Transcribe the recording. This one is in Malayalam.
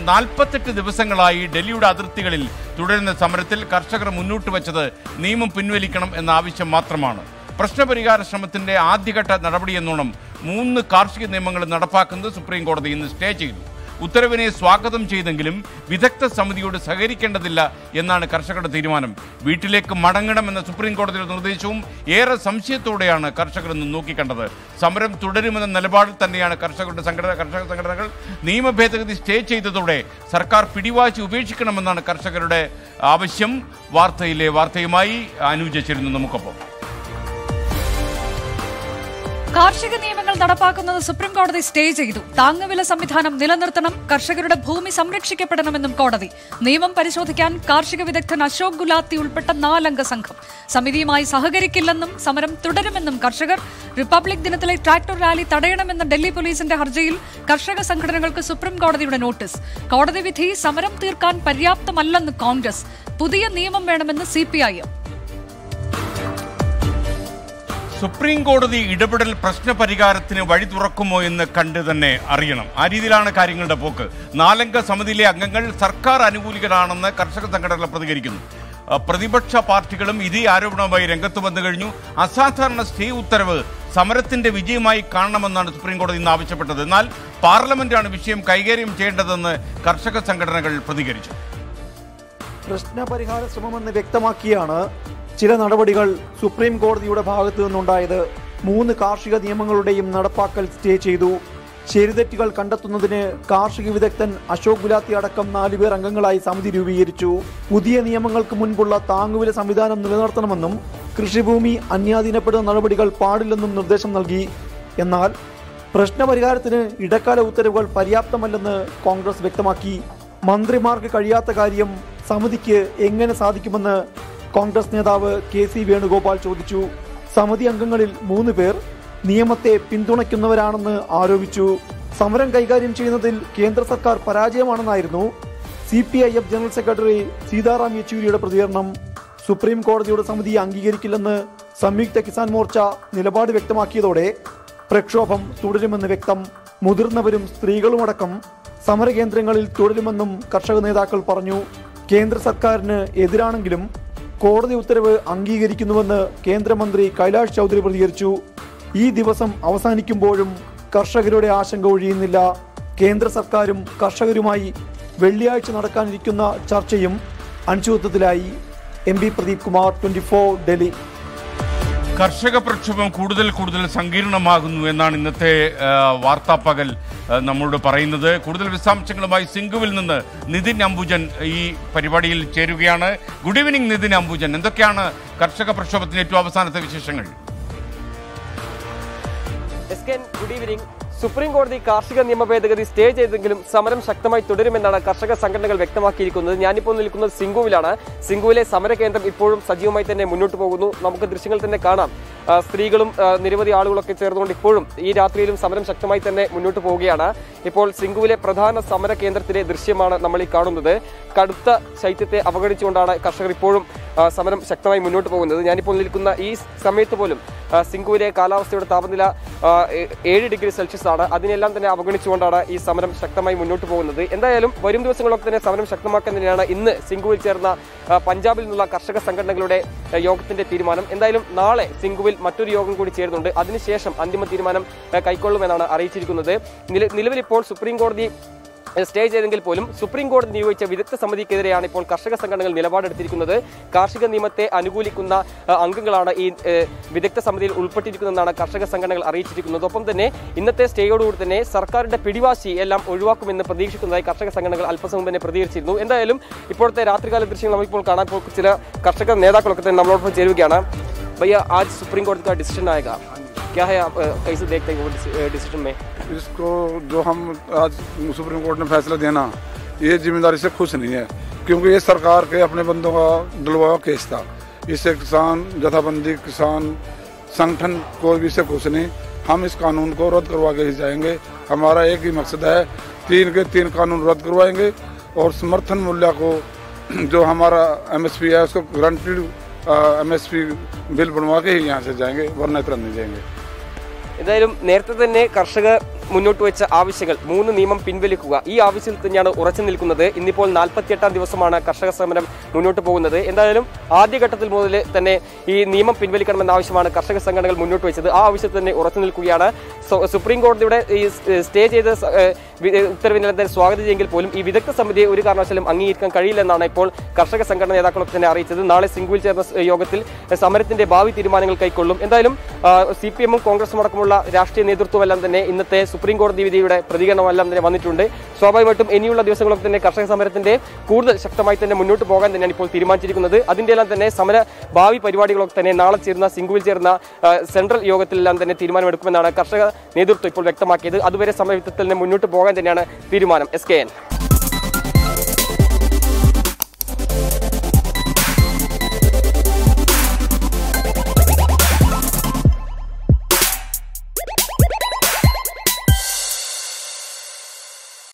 നാൽപ്പത്തെട്ട് ദിവസങ്ങളായി ഡൽഹിയുടെ അതിർത്തികളിൽ തുടരുന്ന സമരത്തിൽ കർഷകർ മുന്നോട്ട് വച്ചത് നിയമം പിൻവലിക്കണം എന്ന ആവശ്യം മാത്രമാണ് പ്രശ്നപരിഹാര ശ്രമത്തിന്റെ ആദ്യഘട്ട നടപടിയെന്നോണം മൂന്ന് കാർഷിക നിയമങ്ങൾ നടപ്പാക്കുന്നത് സുപ്രീം കോടതി ഇന്ന് സ്റ്റേ ചെയ്തു ഉത്തരവിനെ സ്വാഗതം ചെയ്തെങ്കിലും വിദഗ്ധ സമിതിയോട് സഹകരിക്കേണ്ടതില്ല എന്നാണ് കർഷകരുടെ തീരുമാനം വീട്ടിലേക്ക് മടങ്ങണമെന്ന സുപ്രീം കോടതിയുടെ നിർദ്ദേശവും ഏറെ സംശയത്തോടെയാണ് കർഷകർ ഇന്ന് നോക്കിക്കണ്ടത് സമരം തുടരുമെന്ന നിലപാടിൽ തന്നെയാണ് കർഷകരുടെ സംഘടന കർഷക സംഘടനകൾ നിയമ ഭേദഗതി സ്റ്റേ ചെയ്തതോടെ സർക്കാർ പിടിവാശി ഉപേക്ഷിക്കണമെന്നാണ് കർഷകരുടെ ആവശ്യം വാർത്തയിലെ വാർത്തയുമായി അനുജ ചേരുന്നു നമുക്കൊപ്പം കാർഷിക നിയമങ്ങൾ നടപ്പാക്കുന്നത് സുപ്രീം കോടതി സ്റ്റേ ചെയ്തു താങ്ങുവില സംവിധാനം നിലനിർത്തണം കർഷകരുടെ ഭൂമി സംരക്ഷിക്കപ്പെടണമെന്നും കോടതി നിയമം പരിശോധിക്കാൻ കാർഷിക വിദഗ്ധൻ അശോക് ഗുലാത്തി ഉൾപ്പെട്ട നാലംഗ സംഘം സമിതിയുമായി സഹകരിക്കില്ലെന്നും സമരം തുടരുമെന്നും കർഷകർ റിപ്പബ്ലിക് ദിനത്തിലെ ട്രാക്ടർ റാലി തടയണമെന്ന ഡൽഹി പോലീസിന്റെ ഹർജിയിൽ കർഷക സംഘടനകൾക്ക് സുപ്രീം കോടതിയുടെ നോട്ടീസ് കോടതി വിധി സമരം തീർക്കാൻ പര്യാപ്തമല്ലെന്ന് കോൺഗ്രസ് പുതിയ നിയമം വേണമെന്ന് സിപിഐഎം സുപ്രീം കോടതി ഇടപെടൽ പ്രശ്നപരിഹാരത്തിന് വഴി തുറക്കുമോ എന്ന് കണ്ട് തന്നെ അറിയണം ആ രീതിയിലാണ് കാര്യങ്ങളുടെ പോക്ക് നാലംഗ സമിതിയിലെ അംഗങ്ങൾ സർക്കാർ അനുകൂലികളാണെന്ന് കർഷക സംഘടനകൾ പ്രതികരിക്കുന്നു അഹ് പ്രതിപക്ഷ പാർട്ടികളും ഇതേ ആരോപണവുമായി രംഗത്ത് വന്നു കഴിഞ്ഞു അസാധാരണ സ്റ്റേ ഉത്തരവ് സമരത്തിന്റെ വിജയമായി കാണണമെന്നാണ് സുപ്രീം കോടതി ഇന്ന് ആവശ്യപ്പെട്ടത് എന്നാൽ പാർലമെന്റാണ് വിഷയം കൈകാര്യം ചെയ്യേണ്ടതെന്ന് കർഷക സംഘടനകൾ പ്രതികരിച്ചു പ്രശ്നപരിഹാര ശ്രമമെന്ന് വ്യക്തമാക്കിയാണ് ചില നടപടികൾ സുപ്രീം കോടതിയുടെ ഭാഗത്തു നിന്നുണ്ടായത് മൂന്ന് കാർഷിക നിയമങ്ങളുടെയും നടപ്പാക്കൽ സ്റ്റേ ചെയ്തു ശരിതെറ്റുകൾ കണ്ടെത്തുന്നതിന് കാർഷിക വിദഗ്ധൻ അശോക് ഗുലാത്തി അടക്കം നാലുപേർ അംഗങ്ങളായി സമിതി രൂപീകരിച്ചു പുതിയ നിയമങ്ങൾക്ക് മുൻപുള്ള താങ്ങുവില സംവിധാനം നിലനിർത്തണമെന്നും കൃഷിഭൂമി അന്യാധീനപ്പെടുന്ന നടപടികൾ പാടില്ലെന്നും നിർദ്ദേശം നൽകി എന്നാൽ പ്രശ്നപരിഹാരത്തിന് ഇടക്കാല ഉത്തരവുകൾ പര്യാപ്തമല്ലെന്ന് കോൺഗ്രസ് വ്യക്തമാക്കി മന്ത്രിമാർക്ക് കഴിയാത്ത കാര്യം സമിതിക്ക് എങ്ങനെ സാധിക്കുമെന്ന് കോൺഗ്രസ് നേതാവ് കെ സി വേണുഗോപാൽ ചോദിച്ചു സമിതി അംഗങ്ങളിൽ മൂന്ന് പേർ നിയമത്തെ പിന്തുണയ്ക്കുന്നവരാണെന്ന് ആരോപിച്ചു സമരം കൈകാര്യം ചെയ്യുന്നതിൽ കേന്ദ്ര സർക്കാർ പരാജയമാണെന്നായിരുന്നു C P I F general secretary Sitaram യെച്ചൂരിയുടെ പ്രതികരണം സുപ്രീം കോടതിയുടെ സമിതി അംഗീകരിക്കില്ലെന്ന് സംയുക്ത കിസാൻ മോർച്ച നിലപാട് വ്യക്തമാക്കിയതോടെ പ്രക്ഷോഭം തുടരുമെന്ന് വ്യക്തം മുതിർന്നവരും സ്ത്രീകളുമടക്കം സമരകേന്ദ്രങ്ങളിൽ തുടരുമെന്നും കർഷക നേതാക്കൾ പറഞ്ഞു കേന്ദ്ര സർക്കാരിന് എതിരാണെങ്കിലും കോടതി ഉത്തരവ് അംഗീകരിക്കുന്നുവെന്ന് കേന്ദ്രമന്ത്രി കൈലാഷ് ചൗധരി പ്രതികരിച്ചു ഈ ദിവസം അവസാനിക്കുമ്പോഴും കർഷകരുടെ ആശങ്ക ഒഴിയുന്നില്ല കേന്ദ്ര സർക്കാരും കർഷകരുമായി വെള്ളിയാഴ്ച നടക്കാനിരിക്കുന്ന ചർച്ചയും അനിശ്ചിതത്വത്തിലായി M P Pradeep Kumar twenty four Delhi കർഷക പ്രക്ഷോഭം കൂടുതൽ കൂടുതൽ സങ്കീർണമാകുന്നു എന്നാണ് ഇന്നത്തെ ആ, വാർത്താ പകൽ ആ, നമ്മളോട് പറയുന്നത് കൂടുതൽ വിശദാംശങ്ങളുമായി സിംഗുവിൽ നിന്ന് നിതിൻ അംബുജൻ ഈ പരിപാടിയിൽ ചേരുകയാണ് ഗുഡ് ഈവനിങ് നിതിൻ അംബുജൻ എന്തൊക്കെയാണ് കർഷക പ്രക്ഷോഭത്തിന്റെ ഏറ്റവും അവസാനത്തെ വിശേഷങ്ങൾ S K good evening supreme കോടതി കാർഷിക നിയമ ഭേദഗതി സ്റ്റേ ചെയ്തെങ്കിലും സമരം ശക്തമായി തുടരുമെന്നാണ് കർഷക സംഘടനകൾ വ്യക്തമാക്കിയിരിക്കുന്നത് ഞാനിപ്പോൾ നിൽക്കുന്നത് സിംഗുവിലാണ് സിംഗുവിലെ സമരകേന്ദ്രം ഇപ്പോഴും സജീവമായി തന്നെ മുന്നോട്ട് പോകുന്നു നമുക്ക് ദൃശ്യങ്ങൾ തന്നെ കാണാം ആ, സ്ത്രീകളും ആ, നിരവധി ആളുകളൊക്കെ ചേർന്നുകൊണ്ട് ഇപ്പോഴും ഈ രാത്രിയിലും സമരം ശക്തമായി തന്നെ മുന്നോട്ട് പോവുകയാണ് ഇപ്പോൾ സിംഗുവിലെ പ്രധാന സമര കേന്ദ്രത്തിലെ ദൃശ്യമാണ് നമ്മൾ ഈ കാണുന്നത് കടുത്ത ശൈത്യത്തെ അവഗണിച്ചുകൊണ്ടാണ് കർഷകർ ഇപ്പോഴും ആ, സമരം ശക്തമായി മുന്നോട്ട് പോകുന്നത് ഞാനിപ്പോൾ നിൽക്കുന്ന ഈ സമയത്ത് പോലും ആ, സിംഗുവിലെ കാലാവസ്ഥയുടെ താപനില ആ, ഏ- ഏഴ് ഡിഗ്രി സെൽഷ്യസ് ആണ് അതിനെല്ലാം തന്നെ അവഗണിച്ചുകൊണ്ടാണ് ഈ സമരം ശക്തമായി മുന്നോട്ട് പോകുന്നത് എന്തായാലും വരും ദിവസങ്ങളൊക്കെ തന്നെ സമരം ശക്തമാക്കാൻ തന്നെയാണ് ഇന്ന് സിംഗുവിൽ ചേർന്ന ആ, പഞ്ചാബിൽ നിന്നുള്ള കർഷക സംഘടനകളുടെ ആ, യോഗത്തിന്റെ തീരുമാനം എന്തായാലും നാളെ സിംഗുവിൽ മറ്റൊരു യോഗം കൂടി ചേരുന്നുണ്ട് അതിനുശേഷം അന്തിമ തീരുമാനം ആ, കൈക്കൊള്ളുമെന്നാണ് അറിയിച്ചിരിക്കുന്നത് നില- നിലവിൽ ഇപ്പോൾ സുപ്രീം കോടതി സ്റ്റേ ചെയ്തെങ്കിൽ പോലും സുപ്രീം കോടതി നിയോഗിച്ച വിദഗ്ധ സമിതിക്കെതിരെയാണ് ഇപ്പോൾ കർഷക സംഘടനകൾ നിലപാടെടുത്തിരിക്കുന്നത് കാർഷിക നിയമത്തെ അനുകൂലിക്കുന്ന ആ, അംഗങ്ങളാണ് ഈ ഏ, വിദഗ്ധ സമിതിയിൽ ഉൾപ്പെട്ടിരിക്കുന്നതെന്നാണ് കർഷക സംഘടനകൾ അറിയിച്ചിരിക്കുന്നത് ഒപ്പം തന്നെ ഇന്നത്തെ സ്റ്റേയോടുകൂടി തന്നെ സർക്കാരിന്റെ പിടിവാശി എല്ലാം ഒഴിവാക്കുമെന്ന് പ്രതീക്ഷിക്കുന്നതായി കർഷക സംഘടനകൾ അല്പസമയം തന്നെ പ്രതികരിച്ചിരുന്നു എന്തായാലും ഇപ്പോഴത്തെ രാത്രികാല ദൃശ്യങ്ങൾ നമുക്കിപ്പോൾ കാണാൻ ഇപ്പോൾ ചില കർഷക നേതാക്കളൊക്കെ തന്നെ നമ്മളോടൊപ്പം ചേരുകയാണ് भैया आज सुप्रीम कोर्ट का डिसीजन आएगा क्या है आप अ, कैसे देखते हैं वो डिसीजन में इसको जो हम आज सुप्रीम कोर्ट ने फैसला देना ये जिम्मेदारी से खुश नहीं है क्योंकि ये सरकार के अपने बंदों का डलवाया केस था इससे किसान जथाबंदी किसान संगठन कोई भी से खुश नहीं हम इस कानून को रद्द करवा के ही जाएंगे हमारा एक ही मकसद है तीन के तीन कानून रद्द करवाएंगे और समर्थन मूल्य को जो हमारा एमएसपी है उसको गारंटीड एमएसपी बिल बनवा के ही यहाँ से जाएंगे वरना इतना नहीं जाएंगे എന്തായാലും നേരത്തെ തന്നെ കർഷക മുന്നോട്ട് വെച്ച ആവശ്യങ്ങൾ മൂന്ന് നിയമം പിൻവലിക്കുക ഈ ആവശ്യത്തിൽ തന്നെയാണ് ഉറച്ചു നിൽക്കുന്നത് ഇന്നിപ്പോൾ നാൽപ്പത്തിയെട്ടാം ദിവസമാണ് കർഷക സമരം മുന്നോട്ട് പോകുന്നത് എന്തായാലും ആദ്യഘട്ടത്തിൽ മുതൽ തന്നെ ഈ നിയമം പിൻവലിക്കണമെന്ന ആവശ്യമാണ് കർഷക സംഘടനകൾ മുന്നോട്ട് വെച്ചത് ആ ആവശ്യത്തിൽ തന്നെ ഉറച്ചു നിൽക്കുകയാണ് സു- സുപ്രീം കോടതിയുടെ ഈ സ്- സ്റ്റേ ചെയ്ത സ- ഏഹ് വി- ഉത്തരവിനെ തന്നെ സ്വാഗതം ചെയ്യെങ്കിൽ പോലും ഈ വിദഗ്ധ സമിതിയെ ഒരു കാരണവശാലും അംഗീകരിക്കാൻ കഴിയില്ലെന്നാണ് ഇപ്പോൾ കർഷക സംഘടന നേതാക്കളൊക്കെ തന്നെ അറിയിച്ചത് നാളെ സിംഗുവിൽ ചേർന്ന സ് യോഗത്തിൽ സമരത്തിന്റെ ഭാവി തീരുമാനങ്ങൾ കൈക്കൊള്ളും എന്തായാലും സി പി എമ്മും കോൺഗ്രസും അടക്കമുള്ള രാഷ്ട്രീയ നേതൃത്വമെല്ലാം തന്നെ ഇന്നത്തെ സുപ്രീം കോടതി വിധിയുടെ പ്രതികരണമെല്ലാം തന്നെ വന്നിട്ടുണ്ട് സ്വാഭാവികമായിട്ടും ഇനിയുള്ള ദിവസങ്ങളൊക്കെ തന്നെ കർഷക സമരത്തിന്റെ കൂടുതൽ ശക്തമായി തന്നെ മുന്നോട്ട് പോകാൻ തന്നെയാണ് ഇപ്പോൾ തീരുമാനിച്ചിരിക്കുന്നത് അതിന്റെ എല്ലാം തന്നെ സമര ഭാവി പരിപാടികളൊക്കെ തന്നെ നാളെ ചേരുന്ന സിംഗുവിൽ ചേർന്ന ആ, സെൻട്രൽ യോഗത്തിലെല്ലാം തന്നെ തീരുമാനമെടുക്കുമെന്നാണ് കർഷക നേതൃത്വം ഇപ്പോൾ വ്യക്തമാക്കിയത് അതുവരെ സമരത്തിൽ തന്നെ മുന്നോട്ട് പോകാൻ തന്നെയാണ് തീരുമാനം എസ് കെ എൻ